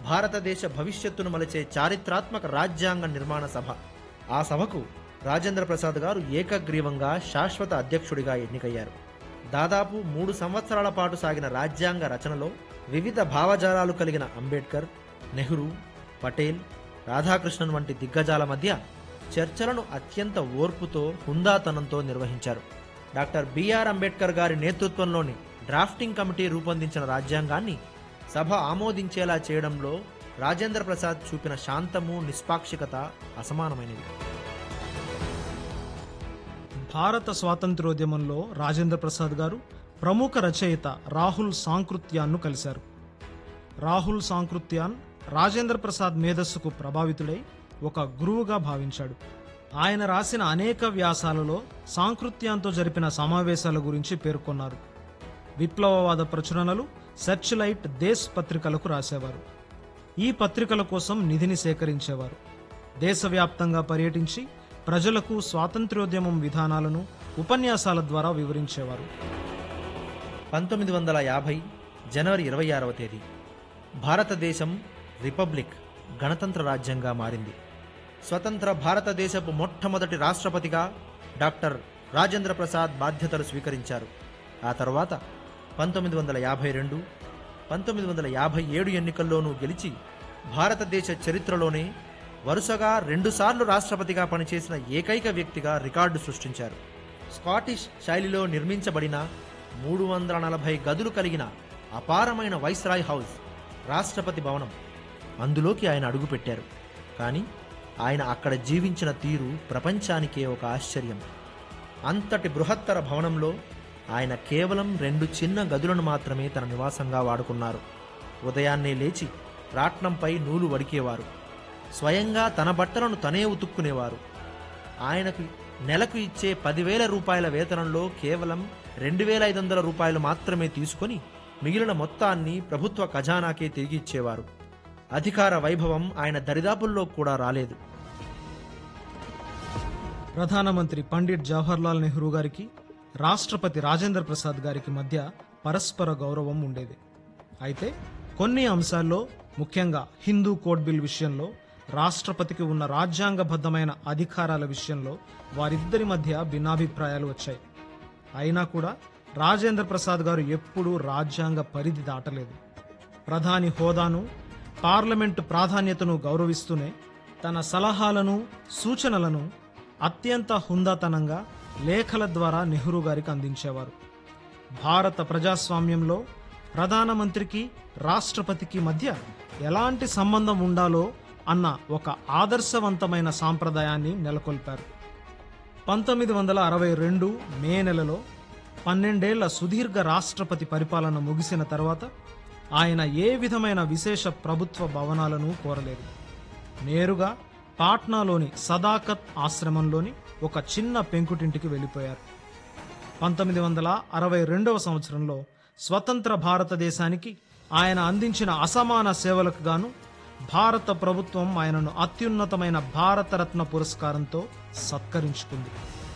భారతదేశ భవిష్యత్తును మలిచే చారిత్రాత్మక రాజ్యాంగ నిర్మాణ సభ ఆ సభకు రాజేంద్ర ప్రసాద్ గారు ఏకగ్రీవంగా శాశ్వత అధ్యక్షుడిగా ఎన్నికయ్యారు దాదాపు మూడు సంవత్సరాల పాటు సాగిన రాజ్యాంగ రచనలో వివిధ భావజాలాలు కలిగిన అంబేద్కర్ నెహ్రూ పటేల్ రాధాకృష్ణన్ వంటి దిగ్గజాల మధ్య చర్చలను అత్యంత ఓర్పుతో హుందాతనంతో నిర్వహించారు డాక్టర్ బిఆర్ అంబేద్కర్ గారి నేతృత్వంలోని డ్రాఫ్టింగ్ కమిటీ రూపొందించిన రాజ్యాంగాన్ని సభ ఆమోదించేలా చేయడంలో రాజేంద్ర ప్రసాద్ చూపిన శాంతము నిష్పాక్షికత అసమానమైనవి భారత స్వాతంత్ర్యోద్యమంలో రాజేంద్ర ప్రసాద్ గారు ప్రముఖ రచయిత రాహుల్ సాంకృత్యాన్ను కలిశారు రాహుల్ సాంకృత్యాన్ రాజేంద్ర ప్రసాద్ మేధస్సుకు ప్రభావితుడై ఒక గురువుగా భావించాడు ఆయన రాసిన అనేక వ్యాసాలలో సాంకృత్యాంతో జరిపిన సమావేశాల గురించి పేర్కొన్నారు విప్లవవాద ప్రచురణలు సెర్చ్ లైట్ దేశ్ పత్రికలకు రాసేవారు ఈ పత్రికల కోసం నిధిని సేకరించేవారు దేశవ్యాప్తంగా పర్యటించి ప్రజలకు స్వాతంత్ర్యోద్యమం విధానాలను ఉపన్యాసాల ద్వారా వివరించేవారు పంతొమ్మిది వందల యాభై జనవరి ఇరవై ఆరవ తేదీ భారతదేశం రిపబ్లిక్ గణతంత్ర రాజ్యంగా మారింది స్వతంత్ర భారతదేశపు మొట్టమొదటి రాష్ట్రపతిగా డాక్టర్ రాజేంద్ర ప్రసాద్ బాధ్యతలు స్వీకరించారు ఆ తర్వాత పంతొమ్మిది వందల యాభై రెండు పంతొమ్మిది వందల యాభై ఏడు ఎన్నికల్లోనూ గెలిచి భారతదేశ చరిత్రలోనే వరుసగా రెండుసార్లు రాష్ట్రపతిగా పనిచేసిన ఏకైక వ్యక్తిగా రికార్డు సృష్టించారు స్కాటిష్ శైలిలో నిర్మించబడిన మూడు వందల నలభై గదులు కలిగిన అపారమైన వైస్రాయ్ హౌస్ రాష్ట్రపతి భవనం అందులోకి ఆయన అడుగుపెట్టారు కానీ ఆయన అక్కడ జీవించిన తీరు ప్రపంచానికే ఒక ఆశ్చర్యం అంతటి బృహత్తర భవనంలో ఆయన కేవలం రెండు చిన్న గదులను మాత్రమే తన నివాసంగా వాడుకున్నారు ఉదయాన్నే లేచి రాట్నంపై నూలు వడికేవారు స్వయంగా తన బట్టలను తనే ఉతుక్కునేవారు ఆయనకు నెలకు ఇచ్చే పదివేల రూపాయల వేతనంలో కేవలం రెండు వేల ఐదు వందల రూపాయలు మాత్రమే తీసుకొని మిగిలిన మొత్తాన్ని ప్రభుత్వ ఖజానాకే తిరిగి ఇచ్చేవారు అధికార వైభవం ఆయన దరిదాపుల్లో కూడా రాలేదు ప్రధానమంత్రి పండిట్ జవహర్లాల్ నెహ్రూ గారికి రాష్ట్రపతి రాజేంద్ర ప్రసాద్ గారికి మధ్య పరస్పర గౌరవం ఉండేది అయితే కొన్ని అంశాల్లో ముఖ్యంగా హిందూ కోడ్ బిల్ విషయంలో రాష్ట్రపతికి ఉన్న రాజ్యాంగబద్ధమైన అధికారాల విషయంలో వారిద్దరి మధ్య భిన్నాభిప్రాయాలు వచ్చాయి అయినా కూడా రాజేంద్ర ప్రసాద్ గారు ఎప్పుడూ రాజ్యాంగ పరిధి దాటలేదు ప్రధాని హోదాను పార్లమెంటు ప్రాధాన్యతను గౌరవిస్తూనే తన సలహాలను సూచనలను అత్యంత హుందాతనంగా లేఖల ద్వారా నెహ్రూ గారికి అందించేవారు భారత ప్రజాస్వామ్యంలో ప్రధానమంత్రికి రాష్ట్రపతికి మధ్య ఎలాంటి సంబంధం ఉండాలో అన్న ఒక ఆదర్శవంతమైన సాంప్రదాయాన్ని నెలకొల్పారు పంతొమ్మిది వందల అరవై రెండు మే నెలలో పన్నెండేళ్ల సుదీర్ఘ రాష్ట్రపతి పరిపాలన ముగిసిన తర్వాత ఆయన ఏ విధమైన విశేష ప్రభుత్వ భవనాలను కోరలేదు నేరుగా పాట్నాలోని సదాకత్ ఆశ్రమంలోని ఒక చిన్న పెంకుటింటికి వెళ్ళిపోయారు పంతొమ్మిది వందల అరవై రెండవ సంవత్సరంలో స్వతంత్ర భారతదేశానికి ఆయన అందించిన అసమాన సేవలకు గాను భారత ప్రభుత్వం ఆయనను అత్యున్నతమైన భారతరత్న పురస్కారంతో సత్కరించుకుంది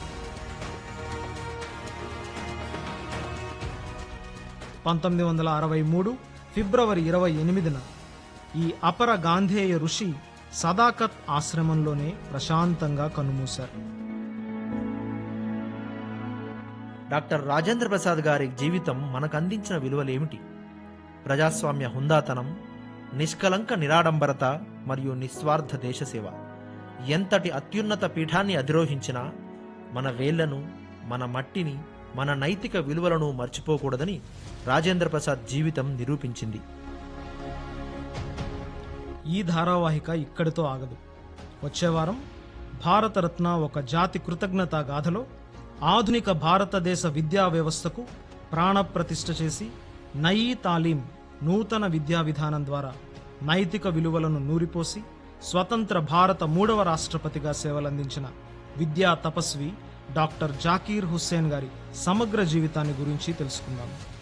పంతొమ్మిది వందల అరవై మూడు ఫిబ్రవరి ఇరవై ఎనిమిదిన ఈ అపర గాంధేయ ఋషి సదాకత్ ఆశ్రమంలోనే ప్రశాంతంగా కన్నుమూశారు డాక్టర్ రాజేంద్ర ప్రసాద్ గారి జీవితం మనకు అందించిన విలువలేమిటి ప్రజాస్వామ్య హుందాతనం నిష్కలంక నిరాడంబరత మరియు నిస్వార్థ దేశసేవ ఎంతటి అత్యున్నత పీఠాన్ని అధిరోహించినా మన వేళ్లను మన మట్టిని మన నైతిక విలువలను మర్చిపోకూడదని రాజేంద్ర ప్రసాద్ జీవితం నిరూపించింది ఈ ధారావాహిక ఇక్కడితో ఆగదు వచ్చే వారం భారతరత్న ఒక జాతి కృతజ్ఞతా గాథలో ఆధునిక భారతదేశ విద్యా వ్యవస్థకు ప్రాణప్రతిష్ఠ చేసి నయీ తాలీం నూతన విద్యా విధానం ద్వారా నైతిక విలువలను నూరిపోసి స్వతంత్ర భారత మూడవ రాష్ట్రపతిగా సేవలందించిన విద్యా తపస్వి డాక్టర్ జాకీర్ హుస్సేన్ గారి సమగ్ర జీవితాన్ని గురించి తెలుసుకుందాం